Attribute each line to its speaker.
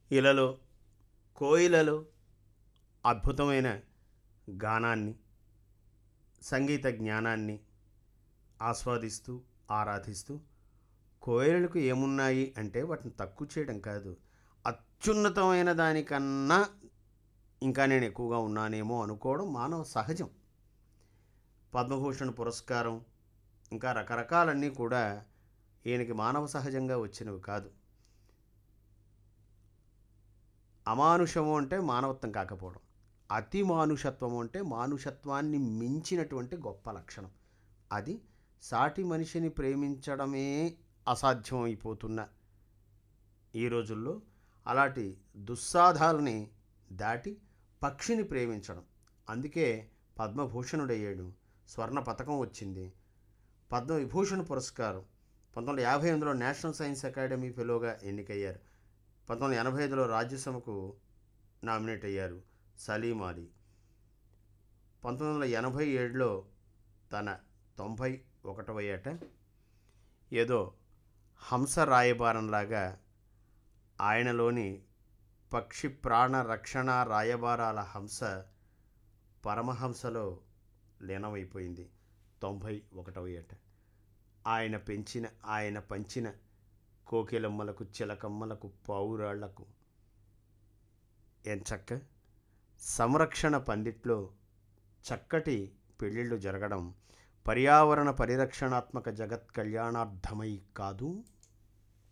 Speaker 1: ఇలలో కోయిలలో అద్భుతమైన గానాన్ని సంగీత జ్ఞానాన్ని ఆస్వాదిస్తూ ఆరాధిస్తూ కోయిలలకు ఏమున్నాయి అంటే వాటిని తక్కువ చేయడం కాదు అత్యున్నతమైన దానికన్నా ఇంకా నేను ఎక్కువగా ఉన్నానేమో అనుకోవడం మానవ సహజం పద్మభూషణ్ పురస్కారం ఇంకా రకరకాలన్నీ కూడా ఈయనకి మానవ సహజంగా వచ్చినవి కాదు అమానుషము అంటే మానవత్వం కాకపోవడం అతి మానుషత్వము అంటే మానుషత్వాన్ని మించినటువంటి గొప్ప లక్షణం అది సాటి మనిషిని ప్రేమించడమే అసాధ్యం అయిపోతున్న ఈ రోజుల్లో అలాంటి దుస్సాధాలని దాటి పక్షిని ప్రేమించడం అందుకే పద్మభూషణుడయ్యాడు స్వర్ణ పథకం వచ్చింది పద్మవిభూషణ్ పురస్కారం పంతొమ్మిది వందల యాభై ఎనిమిదిలో నేషనల్ సైన్స్ అకాడమీ ఫెలోగా ఎన్నికయ్యారు పంతొమ్మిది వందల ఎనభై ఐదులో రాజ్యసభకు నామినేట్ అయ్యారు సలీం అలీ పంతొమ్మిది వందల ఎనభై ఏడులో తన తొంభై ఒకటవ ఏట ఏదో హంస రాయబారంలాగా ఆయనలోని పక్షి ప్రాణ రక్షణ రాయబారాల హంస పరమహంసలో లీనమైపోయింది తొంభై ఒకటవ ఏట ఆయన పెంచిన ఆయన పంచిన కోకిలమ్మలకు చిలకమ్మలకు పావురాళ్లకు ఎంచక్క సంరక్షణ పందిట్లో చక్కటి పెళ్ళిళ్ళు జరగడం పర్యావరణ పరిరక్షణాత్మక జగత్ కళ్యాణార్థమై కాదు